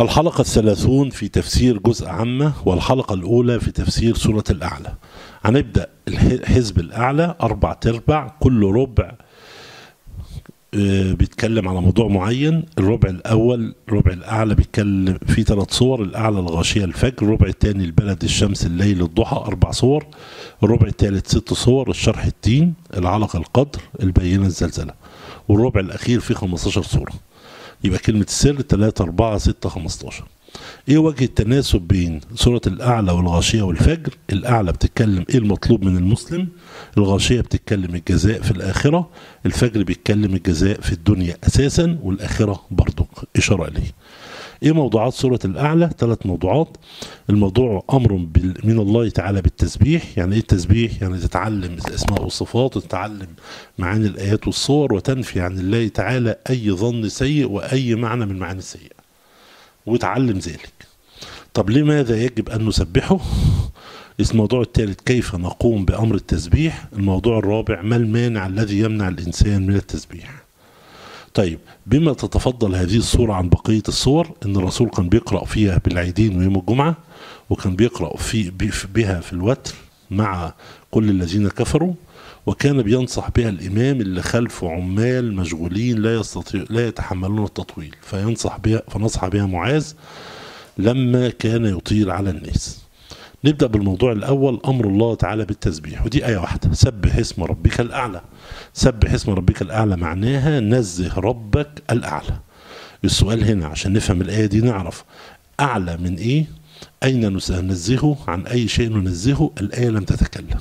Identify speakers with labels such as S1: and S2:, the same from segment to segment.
S1: الحلقة الثلاثون في تفسير جزء عامة والحلقة الأولى في تفسير سورة الأعلى هنبدأ الحزب الأعلى أربع تربع كل ربع آه، بيتكلم على موضوع معين الربع الأول الربع الأعلى بيتكلم فيه ثلاث صور الأعلى الغاشية الفجر الربع الثاني البلد الشمس الليل الضحى أربع صور الربع الثالث ست صور الشرح التين العلق القدر البينة الزلزلة والربع الأخير فيه 15 صورة يبقى كلمة السر 3 4 6 15 ايه وجه التناسب بين سورة الأعلى والغاشية والفجر الأعلى بتتكلم ايه المطلوب من المسلم الغاشية بتتكلم الجزاء في الآخرة الفجر بيتكلم الجزاء في الدنيا أساسا والآخرة برضو إشارة إليه ايه موضوعات سورة الأعلى ثلاث موضوعات الموضوع أمر بال- من الله تعالى بالتسبيح يعني ايه التسبيح يعني تتعلم الأسماء والصفات وتتعلم معاني الآيات والصور وتنفي عن الله تعالى أي ظن سيء وأي معنى من معاني السيئة وتعلم ذلك طب لماذا يجب أن نسبحه الموضوع الثالث كيف نقوم بأمر التسبيح الموضوع الرابع ما المانع الذي يمنع الإنسان من التسبيح طيب بما تتفضل هذه الصورة عن بقية الصور ان الرسول كان بيقرأ فيها بالعيدين ويوم الجمعة وكان بيقرأ في بها في الوتر مع كل الذين كفروا وكان بينصح بها الإمام اللي خلفه عمال مشغولين لا يستطيع لا يتحملون التطويل فينصح بها فنصح بها معاذ لما كان يطيل على الناس نبدأ بالموضوع الأول أمر الله تعالى بالتسبيح ودي آية واحدة سبح اسم ربك الأعلى سبح اسم ربك الأعلى معناها نزه ربك الأعلى السؤال هنا عشان نفهم الآية دي نعرف أعلى من إيه أين ننزهه عن أي شيء ننزهه الآية لم تتكلم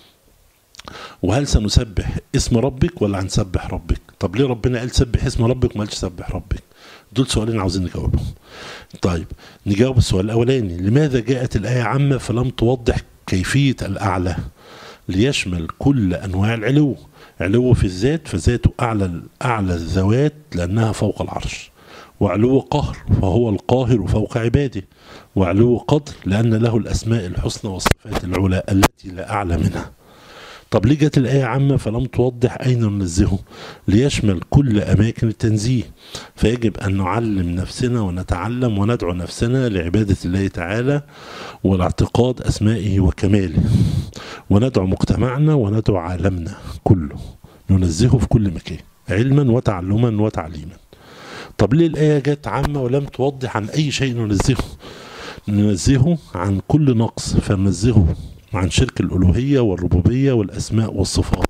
S1: وهل سنسبح اسم ربك ولا هنسبح ربك طب ليه ربنا قال سبح اسم ربك وما قالش سبح ربك دول سؤالين عاوزين نجاوبهم طيب نجاوب السؤال الاولاني لماذا جاءت الايه عامه فلم توضح كيفيه الاعلى ليشمل كل انواع العلو علو في الذات فذاته اعلى اعلى الذوات لانها فوق العرش وعلو قهر فهو القاهر فوق عباده وعلو قدر لان له الاسماء الحسنى والصفات العلى التي لا اعلى منها طب ليه جت الآية عامة فلم توضح أين ننزهه ليشمل كل أماكن التنزيه فيجب أن نعلم نفسنا ونتعلم وندعو نفسنا لعبادة الله تعالى والاعتقاد أسمائه وكماله وندعو مجتمعنا وندعو عالمنا كله ننزهه في كل مكان علما وتعلما وتعليما طب ليه الآية جت عامة ولم توضح عن أي شيء ننزهه ننزهه عن كل نقص فننزهه عن شرك الألوهية والربوبية والأسماء والصفات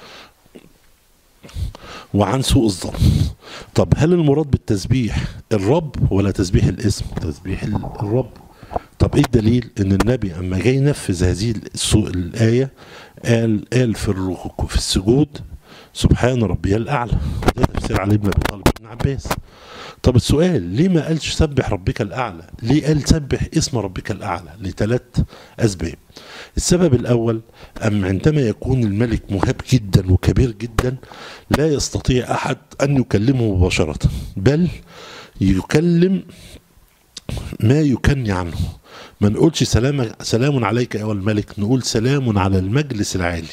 S1: وعن سوء الظن طب هل المراد بالتسبيح الرب ولا تسبيح الاسم تسبيح الرب طب ايه الدليل ان النبي اما جاي ينفذ هذه الآية قال قال في الركوع في السجود سبحان ربي الأعلى ده تفسير علي بن أبي طالب بن عباس طب السؤال ليه ما قالش سبح ربك الأعلى ليه قال سبح اسم ربك الأعلى لثلاث أسباب السبب الأول أم عندما يكون الملك مهاب جدا وكبير جدا لا يستطيع أحد أن يكلمه مباشرة بل يكلم ما يكني عنه ما نقولش سلام سلام عليك أيها الملك نقول سلام على المجلس العالي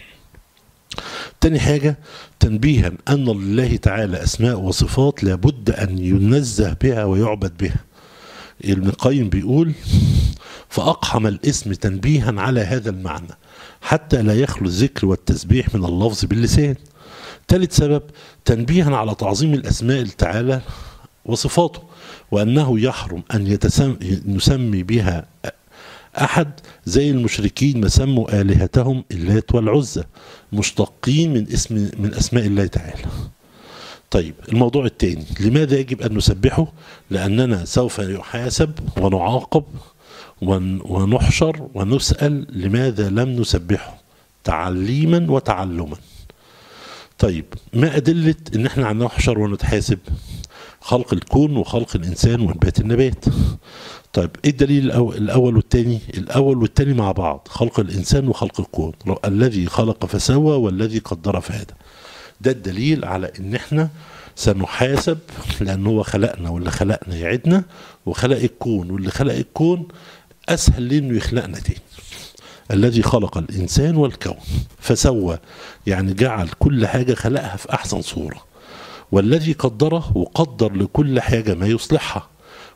S1: تاني حاجة تنبيها أن لله تعالى أسماء وصفات لابد أن ينزه بها ويعبد بها ابن القيم بيقول فأقحم الاسم تنبيها على هذا المعنى حتى لا يخلو الذكر والتسبيح من اللفظ باللسان ثالث سبب تنبيها على تعظيم الأسماء تعالى وصفاته وأنه يحرم أن يتسم نسمي بها أحد زي المشركين ما سموا آلهتهم اللات والعزة مشتقين من اسم من أسماء الله تعالى طيب الموضوع الثاني لماذا يجب أن نسبحه لأننا سوف يحاسب ونعاقب ونحشر ونسأل لماذا لم نسبحه تعليما وتعلما طيب ما أدلة إن احنا هنحشر ونتحاسب خلق الكون وخلق الإنسان وإنبات النبات طيب ايه الدليل الأول, الأول والثاني الأول والثاني مع بعض خلق الإنسان وخلق الكون الذي خلق فسوى والذي قدر فهدى ده الدليل على ان احنا سنحاسب لان هو خلقنا واللي خلقنا يعدنا وخلق الكون واللي خلق الكون اسهل ليه انه يخلقنا تاني الذي خلق الانسان والكون فسوى يعني جعل كل حاجه خلقها في احسن صوره والذي قدره وقدر لكل حاجه ما يصلحها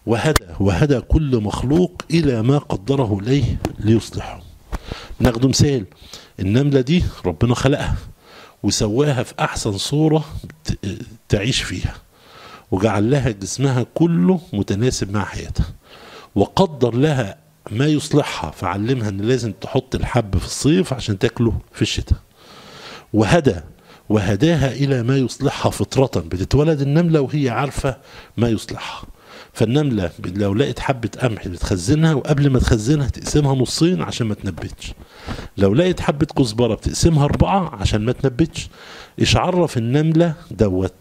S1: وهدى وهدى كل مخلوق إلى ما قدره إليه ليصلحه ناخد مثال النملة دي ربنا خلقها وسواها في أحسن صورة ت- تعيش فيها وجعل لها جسمها كله متناسب مع حياتها وقدر لها ما يصلحها فعلمها ان لازم تحط الحب في الصيف عشان تاكله في الشتاء وهدى وهداها الى ما يصلحها فطرة بتتولد النملة وهي عارفة ما يصلحها فالنملة لو لقت حبة قمح بتخزنها وقبل ما تخزنها تقسمها نصين عشان ما تنبتش لو لقيت حبة كزبرة بتقسمها أربعة عشان ما تنبتش إيش عرف النملة دوت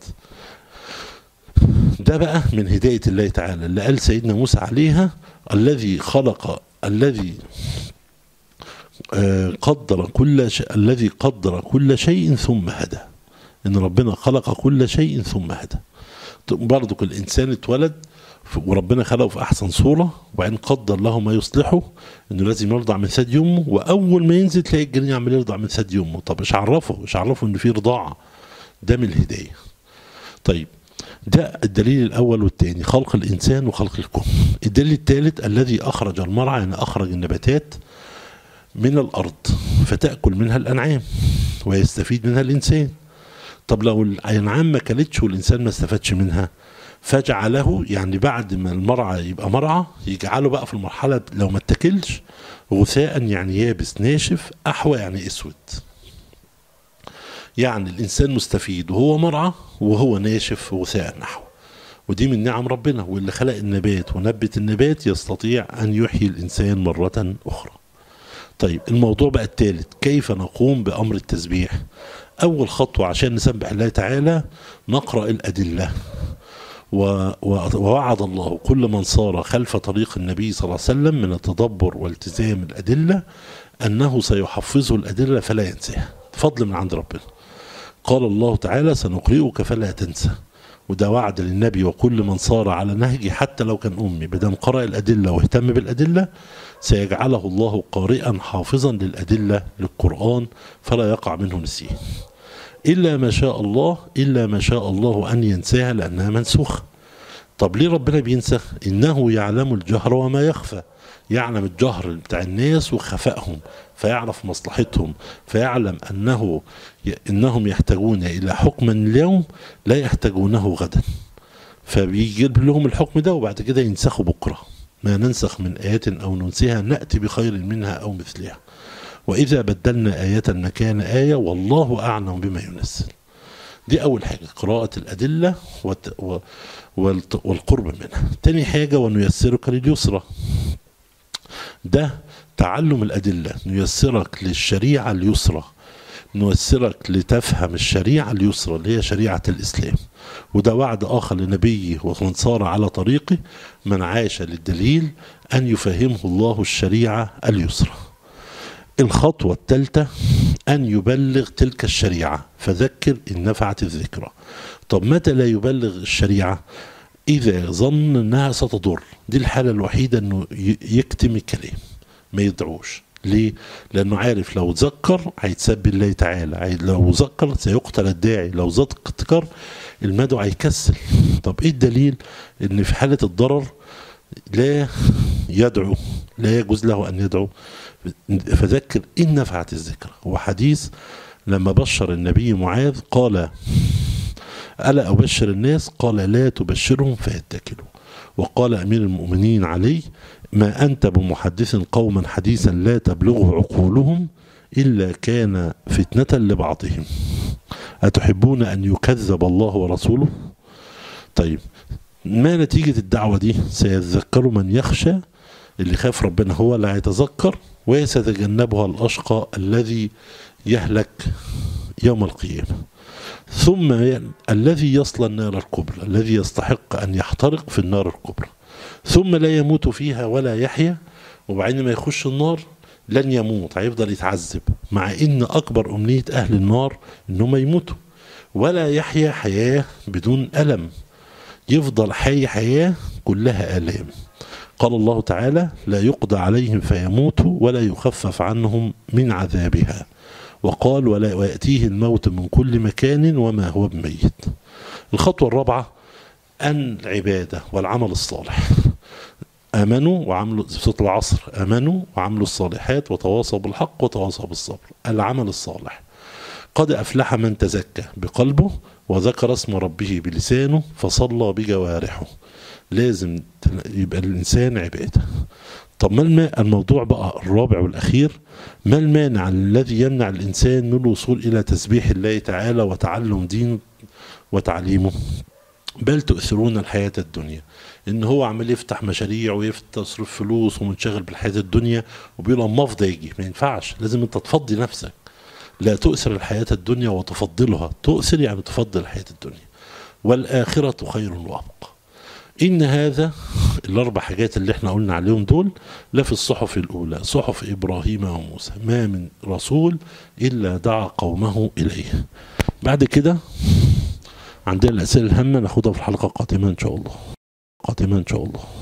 S1: ده بقى من هداية الله تعالى اللي قال سيدنا موسى عليها الذي خلق الذي آه، قدر كل شيء الذي قدر كل شيء ثم هدى ان ربنا خلق كل شيء ثم هدى برضو الانسان اتولد ف- وربنا خلقه في احسن صوره وبعدين قدر له ما يصلحه انه لازم يرضع من ثدي امه واول ما ينزل تلاقي الجنين عمال يرضع من ثدي امه طب ايش عرفه ايش عرفه ان في رضاعه ده من الهدايه طيب ده الدليل الاول والثاني خلق الانسان وخلق الكون الدليل الثالث الذي اخرج المرعى يعني اخرج النباتات من الارض فتاكل منها الانعام ويستفيد منها الانسان طب لو الانعام ما كلتش والانسان ما استفادش منها فجعله يعني بعد ما المرعى يبقى مرعى يجعله بقى في المرحله لو ما اتكلش غثاء يعني يابس ناشف احوى يعني اسود يعني الانسان مستفيد وهو مرعى وهو ناشف غثاء نحو ودي من نعم ربنا واللي خلق النبات ونبت النبات يستطيع ان يحيي الانسان مره اخرى طيب الموضوع بقى الثالث كيف نقوم بامر التسبيح اول خطوه عشان نسبح الله تعالى نقرا الادله و- و- ووعد الله كل من صار خلف طريق النبي صلى الله عليه وسلم من التدبر والتزام الادله انه سيحفظه الادله فلا ينساها فضل من عند ربنا قال الله تعالى سنقرئك فلا تنسى وده وعد للنبي وكل من صار على نهجي حتى لو كان امي بدم قرأ الادله واهتم بالادله سيجعله الله قارئا حافظا للادله للقران فلا يقع منه نسيان الا ما شاء الله الا ما شاء الله ان ينساها لانها منسوخه طب ليه ربنا بينسخ انه يعلم الجهر وما يخفى يعلم الجهر بتاع الناس وخفائهم فيعرف مصلحتهم فيعلم انه انهم يحتاجون الى حكم اليوم لا يحتاجونه غدا فبيجيب لهم الحكم ده وبعد كده ينسخوا بكره ما ننسخ من آيات أو ننسيها نأتي بخير منها أو مثلها وإذا بدلنا آية مكان آية والله أعلم بما ينزل دي أول حاجة قراءة الأدلة والت... و... والت... والقرب منها تاني حاجة ونيسرك لليسرى ده تعلم الأدلة نيسرك للشريعة اليسرى نيسرك لتفهم الشريعة اليسرى اللي هي شريعة الإسلام وده وعد آخر لنبيه ومن صار على طريقه من عاش للدليل أن يفهمه الله الشريعة اليسرى الخطوة الثالثة أن يبلغ تلك الشريعة فذكر إن نفعت الذكرى طب متى لا يبلغ الشريعة إذا ظن أنها ستضر دي الحالة الوحيدة أنه يكتم الكلام ما يدعوش ليه؟ لأنه عارف لو ذكر هيتسب الله تعالى لو ذكر سيقتل الداعي لو ذكر المدعو هيكسل طب ايه الدليل ان في حالة الضرر لا يدعو لا يجوز له ان يدعو فذكر ان نفعت الذكر وحديث لما بشر النبي معاذ قال ألا أبشر الناس قال لا تبشرهم فيتكلوا وقال أمير المؤمنين علي ما أنت بمحدث قوما حديثا لا تبلغه عقولهم إلا كان فتنة لبعضهم أتحبون أن يكذب الله ورسوله طيب ما نتيجة الدعوة دي سيتذكر من يخشى اللي خاف ربنا هو اللي هيتذكر وسيتجنبها الأشقى الذي يهلك يوم القيامة ثم الذي يصل النار الكبرى الذي يستحق أن يحترق في النار الكبرى ثم لا يموت فيها ولا يحيا وبعدين ما يخش النار لن يموت هيفضل يتعذب مع ان اكبر امنيه اهل النار انهم يموتوا ولا يحيا حياه بدون الم يفضل حي حياه كلها الام قال الله تعالى لا يقضى عليهم فيموتوا ولا يخفف عنهم من عذابها وقال ولا وياتيه الموت من كل مكان وما هو بميت الخطوه الرابعه ان العباده والعمل الصالح آمنوا وعملوا صوت العصر آمنوا وعملوا الصالحات وتواصوا بالحق وتواصوا بالصبر العمل الصالح قد أفلح من تزكى بقلبه وذكر اسم ربه بلسانه فصلى بجوارحه لازم يبقى الإنسان عبادة طب ما الماء الموضوع بقى الرابع والأخير ما المانع الذي يمنع الإنسان من الوصول إلى تسبيح الله تعالى وتعلم دين وتعليمه بل تؤثرون الحياة الدنيا إن هو عمال يفتح مشاريع ويصرف فلوس ومنشغل بالحياة الدنيا وبيقول أما أفضى يجي ما ينفعش لازم أنت تفضي نفسك لا تؤثر الحياة الدنيا وتفضلها تؤثر يعني تفضل الحياة الدنيا والآخرة خير وأبقى إن هذا الأربع حاجات اللي احنا قلنا عليهم دول لا في الصحف الأولى صحف إبراهيم وموسى ما من رسول إلا دعا قومه إليه بعد كده عندنا الأسئلة الهامة ناخدها في الحلقة القادمة إن شاء الله قادمة إن شاء الله